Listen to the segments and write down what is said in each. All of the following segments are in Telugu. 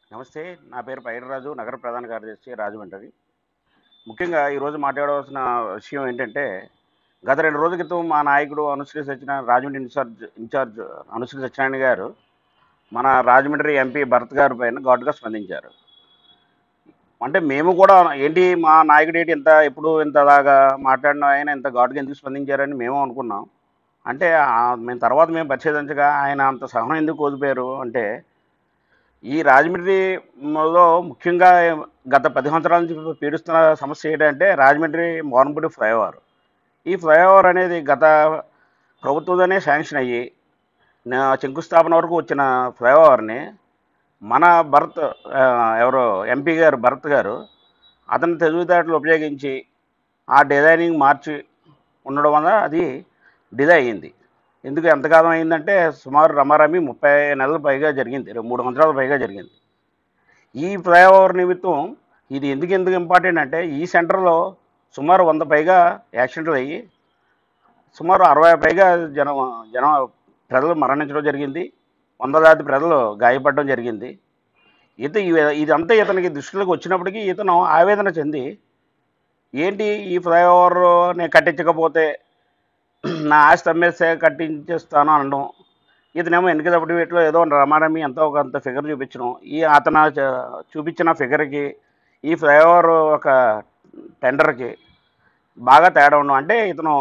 నమస్తే నా పేరు పైరరాజు నగర ప్రధాన కార్యదర్శి రాజమండ్రి ముఖ్యంగా ఈరోజు మాట్లాడవలసిన విషయం ఏంటంటే గత రెండు రోజుల క్రితం మా నాయకుడు అనుశ్రీ సత్యనారాయణ రాజమండ్రి ఇన్ఛార్జ్ ఇన్ఛార్జ్ అనుశ్రీ సత్యనారాయణ గారు మన రాజమండ్రి ఎంపీ భరత్ గారి పైన ఘాటుగా స్పందించారు అంటే మేము కూడా ఏంటి మా నాయకుడు ఏంటి ఇంత ఎప్పుడు ఇంతలాగా మాట్లాడిన ఆయన ఇంత ఘాటుగా ఎందుకు స్పందించారని మేము అనుకున్నాం అంటే ఆ- మేము తర్వాత మేము పరిశీలించగా ఆయన అంత సహనం ఎందుకు కోల్పోయారు అంటే ఈ రాజమండ్రిలో ముఖ్యంగా గత పది సంవత్సరాల నుంచి పీడిస్తున్న సమస్య ఏంటంటే రాజమండ్రి మోరంపూడి ఫ్లైఓవర్ ఈ ఫ్లైఓవర్ అనేది గత ప్రభుత్వంలోనే శాంక్షన్ అయ్యి నా శంకుస్థాపన వరకు వచ్చిన ఫ్లైఓవర్ని మన భరత్ ఆ, ఎవరో ఎంపీ గారు భరత్ గారు అతని తెలివితేటలు ఉపయోగించి ఆ డిజైనింగ్ మార్చి ఉండడం వల్ల అది డిలే అయ్యింది ఎందుకు ఎంతకాలం అయిందంటే సుమారు రమారమి ముప్పై నెలల పైగా జరిగింది రెండు మూడు సంవత్సరాల పైగా జరిగింది ఈ ఫ్లైఓవర్ నిమిత్తం ఇది ఎందుకు ఎందుకు ఇంపార్టెంట్ అంటే ఈ సెంటర్లో సుమారు వంద పైగా యాక్సిడెంట్లు అయ్యి సుమారు అరవై పైగా జనం జనం ప్రజలు మరణించడం జరిగింది వందలాది ప్రజలు గాయపడడం జరిగింది ఇత ఇవి- ఇదంతా ఇతనికి దృష్టిలోకి వచ్చినప్పటికీ ఇతను ఆవేదన చెంది ఏంటి ఈ ఫ్లైఓవర్ నేను కట్టించకపోతే నా ఆస్తి అమ్మేస్తే కట్టించేస్తాను అనడం ఇతనేమో ఎన్నికల అఫిడవిట్లో ఏదో రమారమి ఎంతో కొంత ఫిగర్ చూపించడం ఈ అతను చ- చూపించిన ఫిగర్కి ఈ ఫ్లైఓవర్ ఒక టెండర్కి బాగా తేడా ఉండడం అంటే ఇతను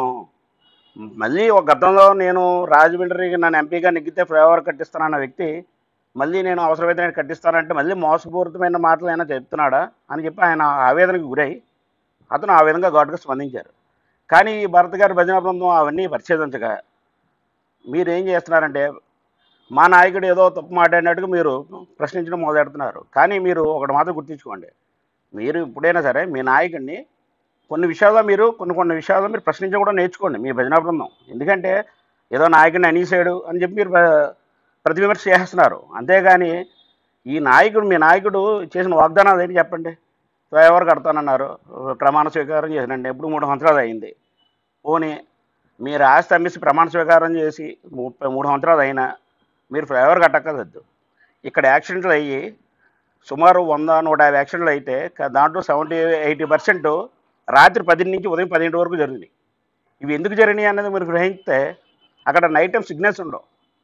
మళ్ళీ ఒక గతంలో నేను రాజమండ్రికి నన్ను ఎంపీగా నెగ్గితే ఫ్లైఓవర్ కట్టిస్తానన్న వ్యక్తి మళ్ళీ నేను అవసరమైతే నేను కట్టిస్తానంటే మళ్ళీ మోసపూరితమైన మాటలు అయినా చెప్తున్నాడా అని చెప్పి ఆయన ఆవేదనకు గురై అతను ఆ విధంగా ఘాటుగా స్పందించారు కానీ ఈ భరత్ గారి భజన బృందం అవన్నీ పరిశీలించగా మీరు ఏం చేస్తున్నారంటే మా నాయకుడు ఏదో తప్పు మాట్లాడినట్టుగా మీరు ప్రశ్నించడం మొదలెడుతున్నారు కానీ మీరు ఒకటి మాత్రం గుర్తుంచుకోండి మీరు ఇప్పుడైనా సరే మీ నాయకుడిని కొన్ని విషయాల్లో మీరు కొన్ని కొన్ని విషయాల్లో మీరు ప్రశ్నించడం కూడా నేర్చుకోండి మీ భజన బృందం ఎందుకంటే ఏదో నాయకుడిని అనీసాడు అని చెప్పి మీరు ప్ర- ప్రతివిమర్శ చేస్తున్నారు అంతేగాని ఈ నాయకుడు మీ నాయకుడు చేసిన వాగ్దానాలు ఏంటి చెప్పండి ఫ్లైఓవర్ కడతానన్నారు ప్రమాణ స్వీకారం చేసినండి ఎప్పుడు మూడు సంవత్సరాలు అయింది పోనీ మీరు ఆస్తి అమ్మేసి ప్రమాణ స్వీకారం చేసి ముప్పై మూడు సంవత్సరాలు అయినా మీరు ఫ్లైఓవర్ కట్టక్కర్లేదు ఇక్కడ యాక్సిడెంట్లు అయ్యి సుమారు వంద నూట యాభై యాక్సిడెంట్లు అయితే క- దాంట్లో సెవెంటీ ఎయిటీ పర్సెంట్ రాత్రి పది నుంచి ఉదయం పదిహేంటి వరకు జరిగినాయి ఇవి ఎందుకు జరిగినాయి అనేది మీరు గ్రహిస్తే అక్కడ నైట్ టైం సిగ్నల్స్ ఉండవు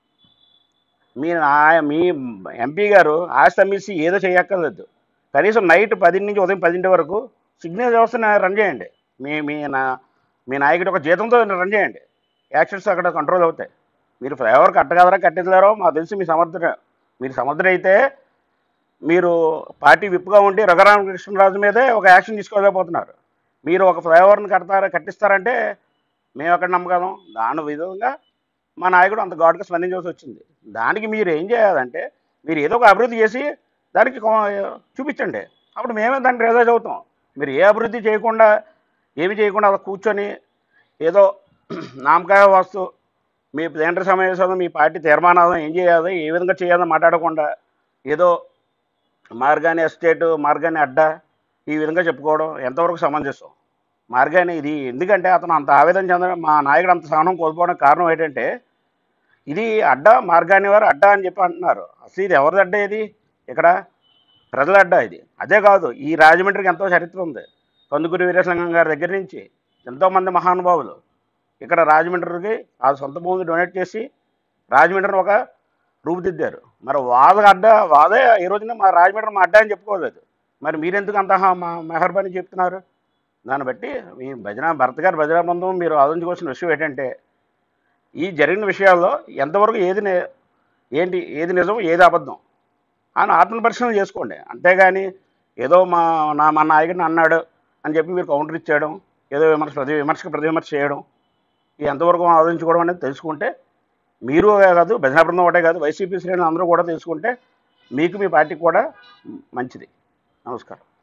మీ నా- మీ ఎంపీ గారు ఆస్తి అమ్మేసి ఏదో చేయక్కర్లేదు కనీసం నైట్ పది నుంచి ఉదయం పదింటి వరకు సిగ్నల్ వ్యవస్థను రన్ చేయండి మీ మీ నా మీ నాయకుడి ఒక జీతంతో రన్ చేయండి యాక్సిడెంట్స్ అక్కడ కంట్రోల్ అవుతాయి మీరు ఫ్లైఓవర్ కట్టగలరా కట్టించలేరో మాకు తెలిసి మీ సమర్థన మీరు సమర్థుడైతే మీరు పార్టీ విప్గా ఉండి రఘురామకృష్ణరాజు మీదే ఒక యాక్షన్ తీసుకోలేకపోతున్నారు మీరు ఒక ఫ్లైఓవర్ని కడతారా కట్టిస్తారంటే మేము ఎక్కడ నమ్మగలం దాని విధంగా మా నాయకుడు అంత ఘాటుగా స్పందించాల్సి వచ్చింది దానికి మీరు ఏం చేయాలంటే మీరు ఏదో ఒక అభివృద్ధి చేసి దానికి కొ- చూపించండి అప్పుడు మేమే దాన్ని రియలైజ్ అవుతాం మీరు ఏ అభివృద్ధి చేయకుండా ఏమి చేయకుండా అలా కూర్చొని ఏదో నామకాయ వాస్తు మీ కేంద్ర సమావేశంలో మీ పార్టీ తీర్మానాలను ఏం చేయాలి ఏ విధంగా చేయాలో మాట్లాడకుండా ఏదో మార్గాని ఎస్టేట్ మార్గాని అడ్డా ఈ విధంగా చెప్పుకోవడం ఎంతవరకు సమంజసం మార్గాని ఇది ఎందుకంటే అతను అంత ఆవేదన చెందడం మా నాయకుడు అంత సహనం కోల్పోవడానికి కారణం ఏంటంటే ఇది అడ్డా మార్గాని వారు అడ్డా అని చెప్పి అంటున్నారు అసలు ఇది ఎవరిది అడ్డా ఇది ఇక్కడ ప్రజల అడ్డా ఇది అదే కాదు ఈ రాజమండ్రికి ఎంతో చరిత్ర ఉంది కందుకూరి వీరేశలింగం గారి దగ్గర నుంచి ఎంతోమంది మహానుభావులు ఇక్కడ రాజమండ్రికి ఆ సొంత భూమిని డొనేట్ చేసి రాజమండ్రిని ఒక రూపుదిద్దారు మరి వాళ్ళ అడ్డా వాళ్ళే ఈ రోజున మా రాజమండ్రి మా అడ్డా అని చెప్పుకోలేదు మరి మీరెందుకు అంత హా- మా మెహర్బానీ చెప్తున్నారు దాన్ని బట్టి మీ భజన భరత్ గారి భజన బృందం మీరు ఆలోచించుకోవాల్సిన విషయం ఏంటంటే ఈ జరిగిన విషయాల్లో ఎంతవరకు ఏది నే- ఏంటి ఏది నిజం ఏది అబద్ధం అని ఆత్మపరిశీలన చేసుకోండి అంతేగాని ఏదో మా నా మా నాయకుడిని అన్నాడు అని చెప్పి మీరు కౌంటర్ ఇచ్చేయడం ఏదో విమర్శ ప్రతి విమర్శకు ప్రతి విమర్శ చేయడం ఇది ఎంతవరకు ఆలోచించుకోవడం అనేది తెలుసుకుంటే మీరు కాదు భజన బృందం ఒకటే కాదు వైసీపీ శ్రేణులు అందరూ కూడా తెలుసుకుంటే మీకు మీ పార్టీకి కూడా మంచిది నమస్కారం